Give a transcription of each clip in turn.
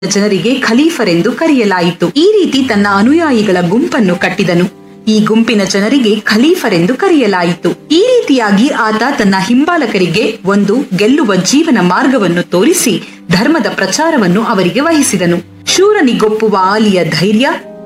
ಜನರಿಗೆ ಖಲೀಫರೆಂದು ಕರೆಯಲಾಯಿತು ಈ ರೀತಿ ತನ್ನ ಅನುಯಾಯಿಗಳ ಗುಂಪನ್ನು ಕಟ್ಟಿದನು ಈ ಗುಂಪಿನ ಜನರಿಗೆ ಖಲೀಫರೆಂದು ಕರೆಯಲಾಯಿತು ಈ ರೀತಿಯಾಗಿ ಆತ ತನ್ನ ಹಿಂಬಾಲಕರಿಗೆ ಒಂದು ಗೆಲ್ಲುವ ಜೀವನ ಮಾರ್ಗವನ್ನು ತೋರಿಸಿ ಧರ್ಮದ ಪ್ರಚಾರವನ್ನು ಅವರಿಗೆ ವಹಿಸಿದನು ಶೂರನಿಗೊಪ್ಪುವ ಆಲಿಯ ಧೈರ್ಯ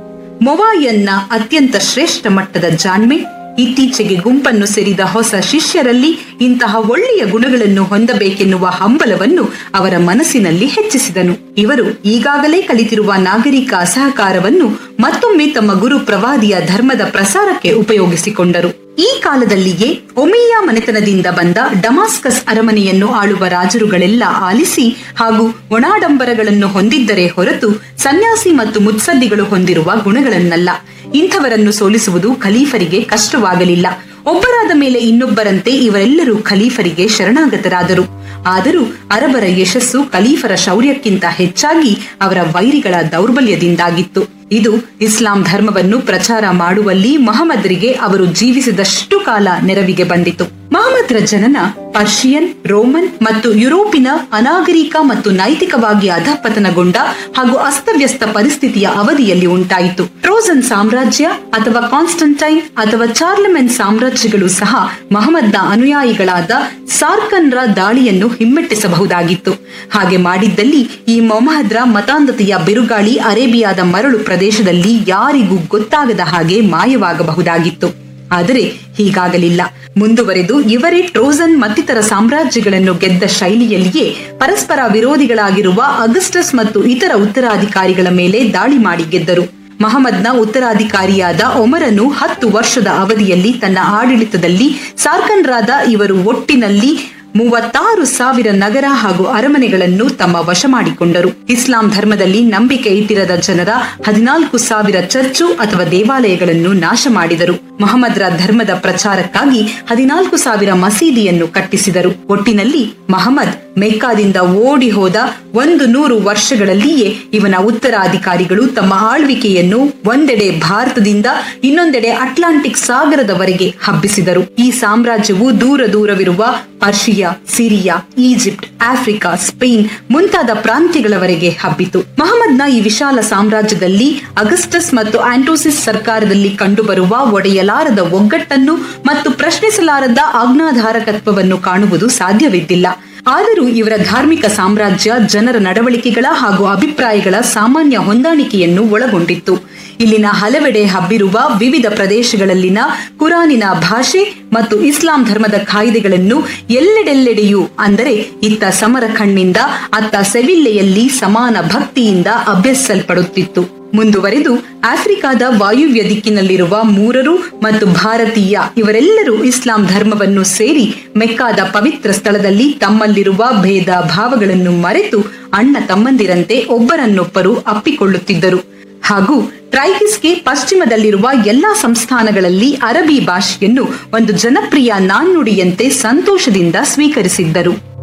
ಮೊವಾಯನ್ನ ಅತ್ಯಂತ ಶ್ರೇಷ್ಠ ಮಟ್ಟದ ಜಾಣ್ಮೆ ಇತ್ತೀಚೆಗೆ ಗುಂಪನ್ನು ಸೇರಿದ ಹೊಸ ಶಿಷ್ಯರಲ್ಲಿ ಇಂತಹ ಒಳ್ಳೆಯ ಗುಣಗಳನ್ನು ಹೊಂದಬೇಕೆನ್ನುವ ಹಂಬಲವನ್ನು ಅವರ ಮನಸ್ಸಿನಲ್ಲಿ ಹೆಚ್ಚಿಸಿದನು ಇವರು ಈಗಾಗಲೇ ಕಲಿತಿರುವ ನಾಗರಿಕ ಅಸಹಕಾರವನ್ನು ಮತ್ತೊಮ್ಮೆ ತಮ್ಮ ಗುರು ಪ್ರವಾದಿಯ ಧರ್ಮದ ಪ್ರಸಾರಕ್ಕೆ ಉಪಯೋಗಿಸಿಕೊಂಡರು ಈ ಕಾಲದಲ್ಲಿಯೇ ಒಮಿಯಾ ಮನೆತನದಿಂದ ಬಂದ ಡಮಾಸ್ಕಸ್ ಅರಮನೆಯನ್ನು ಆಳುವ ರಾಜರುಗಳೆಲ್ಲ ಆಲಿಸಿ ಹಾಗೂ ಒಣಾಡಂಬರಗಳನ್ನು ಹೊಂದಿದ್ದರೆ ಹೊರತು ಸನ್ಯಾಸಿ ಮತ್ತು ಮುತ್ಸದ್ದಿಗಳು ಹೊಂದಿರುವ ಗುಣಗಳನ್ನಲ್ಲ ಇಂಥವರನ್ನು ಸೋಲಿಸುವುದು ಖಲೀಫರಿಗೆ ಕಷ್ಟವಾಗಲಿಲ್ಲ ಒಬ್ಬರಾದ ಮೇಲೆ ಇನ್ನೊಬ್ಬರಂತೆ ಇವರೆಲ್ಲರೂ ಖಲೀಫರಿಗೆ ಶರಣಾಗತರಾದರು ಆದರೂ ಅರಬರ ಯಶಸ್ಸು ಖಲೀಫರ ಶೌರ್ಯಕ್ಕಿಂತ ಹೆಚ್ಚಾಗಿ ಅವರ ವೈರಿಗಳ ದೌರ್ಬಲ್ಯದಿಂದಾಗಿತ್ತು ಇದು ಇಸ್ಲಾಂ ಧರ್ಮವನ್ನು ಪ್ರಚಾರ ಮಾಡುವಲ್ಲಿ ಮಹಮ್ಮದರಿಗೆ ಅವರು ಜೀವಿಸಿದಷ್ಟು ಕಾಲ ನೆರವಿಗೆ ಬಂದಿತು ಮಹಮ್ಮದ್ರ ಜನನ ಪರ್ಷಿಯನ್ ರೋಮನ್ ಮತ್ತು ಯುರೋಪಿನ ಅನಾಗರಿಕ ಮತ್ತು ನೈತಿಕವಾಗಿ ಅಧಪತನಗೊಂಡ ಹಾಗೂ ಅಸ್ತವ್ಯಸ್ತ ಪರಿಸ್ಥಿತಿಯ ಅವಧಿಯಲ್ಲಿ ಉಂಟಾಯಿತು ಟ್ರೋಜನ್ ಸಾಮ್ರಾಜ್ಯ ಅಥವಾ ಕಾನ್ಸ್ಟಂಟೈನ್ ಅಥವಾ ಚಾರ್ಲಮೆನ್ ಸಾಮ್ರಾಜ್ಯಗಳು ಸಹ ಮಹಮ್ಮದ್ನ ಅನುಯಾಯಿಗಳಾದ ಸಾರ್ಕನ್ರ ದಾಳಿಯನ್ನು ಹಿಮ್ಮೆಟ್ಟಿಸಬಹುದಾಗಿತ್ತು ಹಾಗೆ ಮಾಡಿದ್ದಲ್ಲಿ ಈ ಮೊಹಮ್ಮದ್ರ ಮತಾಂಧತೆಯ ಬಿರುಗಾಳಿ ಅರೇಬಿಯಾದ ಮರಳು ಪ್ರದೇಶದಲ್ಲಿ ಯಾರಿಗೂ ಗೊತ್ತಾಗದ ಹಾಗೆ ಮಾಯವಾಗಬಹುದಾಗಿತ್ತು ಆದರೆ ಹೀಗಾಗಲಿಲ್ಲ ಮುಂದುವರೆದು ಇವರೇ ಟ್ರೋಜನ್ ಮತ್ತಿತರ ಸಾಮ್ರಾಜ್ಯಗಳನ್ನು ಗೆದ್ದ ಶೈಲಿಯಲ್ಲಿಯೇ ಪರಸ್ಪರ ವಿರೋಧಿಗಳಾಗಿರುವ ಅಗಸ್ಟಸ್ ಮತ್ತು ಇತರ ಉತ್ತರಾಧಿಕಾರಿಗಳ ಮೇಲೆ ದಾಳಿ ಮಾಡಿ ಗೆದ್ದರು ಮಹಮ್ಮದ್ನ ಉತ್ತರಾಧಿಕಾರಿಯಾದ ಒಮರನು ಹತ್ತು ವರ್ಷದ ಅವಧಿಯಲ್ಲಿ ತನ್ನ ಆಡಳಿತದಲ್ಲಿ ಸಾರ್ಕನ್ರಾದ ಇವರು ಒಟ್ಟಿನಲ್ಲಿ ಮೂವತ್ತಾರು ಸಾವಿರ ನಗರ ಹಾಗೂ ಅರಮನೆಗಳನ್ನು ತಮ್ಮ ವಶ ಮಾಡಿಕೊಂಡರು ಇಸ್ಲಾಂ ಧರ್ಮದಲ್ಲಿ ನಂಬಿಕೆ ಇಟ್ಟಿರದ ಜನರ ಹದಿನಾಲ್ಕು ಸಾವಿರ ಚರ್ಚು ಅಥವಾ ದೇವಾಲಯಗಳನ್ನು ನಾಶ ಮಾಡಿದರು ಮಹಮ್ಮದ್ರ ಧರ್ಮದ ಪ್ರಚಾರಕ್ಕಾಗಿ ಹದಿನಾಲ್ಕು ಸಾವಿರ ಮಸೀದಿಯನ್ನು ಕಟ್ಟಿಸಿದರು ಒಟ್ಟಿನಲ್ಲಿ ಮಹಮ್ಮದ್ ಮೆಕ್ಕಾದಿಂದ ಓಡಿ ಹೋದ ಒಂದು ನೂರು ವರ್ಷಗಳಲ್ಲಿಯೇ ಇವನ ಉತ್ತರಾಧಿಕಾರಿಗಳು ತಮ್ಮ ಆಳ್ವಿಕೆಯನ್ನು ಒಂದೆಡೆ ಭಾರತದಿಂದ ಇನ್ನೊಂದೆಡೆ ಅಟ್ಲಾಂಟಿಕ್ ಸಾಗರದವರೆಗೆ ಹಬ್ಬಿಸಿದರು ಈ ಸಾಮ್ರಾಜ್ಯವು ದೂರ ದೂರವಿರುವ Persia Syria Egypt Africa Spain ಮುಂತಾದ ಪ್ರಾಂತ್ಯಗಳವರೆಗೆ ಹಬ್ಬಿತು ಮಹಮ್ಮದ್ನ ಈ ವಿಶಾಲ ಸಾಮ್ರಾಜ್ಯದಲ್ಲಿ ಅಗಸ್ಟಸ್ ಮತ್ತು ಆಂಟೋಸಿಸ್ ಸರ್ಕಾರದಲ್ಲಿ ಕಂಡುಬರುವ ಒಡೆಯಲಾರದ ಒಗ್ಗಟ್ಟನ್ನು ಮತ್ತು ಪ್ರಶ್ನಿಸಲಾರದ ಆಜ್ಞಾಧಾರಕತ್ವವನ್ನು ಕಾಣುವುದು ಸಾಧ್ಯವಿದ್ದಿಲ್ಲ ಆದರೂ ಇವರ ಧಾರ್ಮಿಕ ಸಾಮ್ರಾಜ್ಯ ಜನರ ನಡವಳಿಕೆಗಳ ಹಾಗೂ ಅಭಿಪ್ರಾಯಗಳ ಸಾಮಾನ್ಯ ಹೊಂದಾಣಿಕೆಯನ್ನು ಒಳಗೊಂಡಿತ್ತು ಇಲ್ಲಿನ ಹಲವೆಡೆ ಹಬ್ಬಿರುವ ವಿವಿಧ ಪ್ರದೇಶಗಳಲ್ಲಿನ ಕುರಾನಿನ ಭಾಷೆ ಮತ್ತು ಇಸ್ಲಾಂ ಧರ್ಮದ ಕಾಯ್ದೆಗಳನ್ನು ಎಲ್ಲೆಡೆಲ್ಲೆಡೆಯೂ ಅಂದರೆ ಇತ್ತ ಸಮರಖಂಡ್ನಿಂದ ಅತ್ತ ಸೆವಿಲ್ಲೆಯಲ್ಲಿ ಸಮಾನ ಭಕ್ತಿಯಿಂದ ಅಭ್ಯಸಿಸಲ್ಪಡುತ್ತಿತ್ತು ಮುಂದುವರೆದು ಆಫ್ರಿಕಾದ ವಾಯುವ್ಯ ದಿಕ್ಕಿನಲ್ಲಿರುವ ಮೂರರು ಮತ್ತು ಭಾರತೀಯ ಇವರೆಲ್ಲರೂ ಇಸ್ಲಾಂ ಧರ್ಮವನ್ನು ಸೇರಿ ಮೆಕ್ಕಾದ ಪವಿತ್ರ ಸ್ಥಳದಲ್ಲಿ ತಮ್ಮಲ್ಲಿರುವ ಭೇದ ಭಾವಗಳನ್ನು ಮರೆತು ಅಣ್ಣ ತಮ್ಮಂದಿರಂತೆ ಒಬ್ಬರನ್ನೊಬ್ಬರು ಅಪ್ಪಿಕೊಳ್ಳುತ್ತಿದ್ದರು ಹಾಗೂ ಟ್ರೈಕಿಸ್ಗೆ ಪಶ್ಚಿಮದಲ್ಲಿರುವ ಎಲ್ಲಾ ಸಂಸ್ಥಾನಗಳಲ್ಲಿ ಅರಬಿ ಭಾಷೆಯನ್ನು ಒಂದು ಜನಪ್ರಿಯ ನಾಣ್ಣುಡಿಯಂತೆ ಸಂತೋಷದಿಂದ ಸ್ವೀಕರಿಸಿದ್ದರು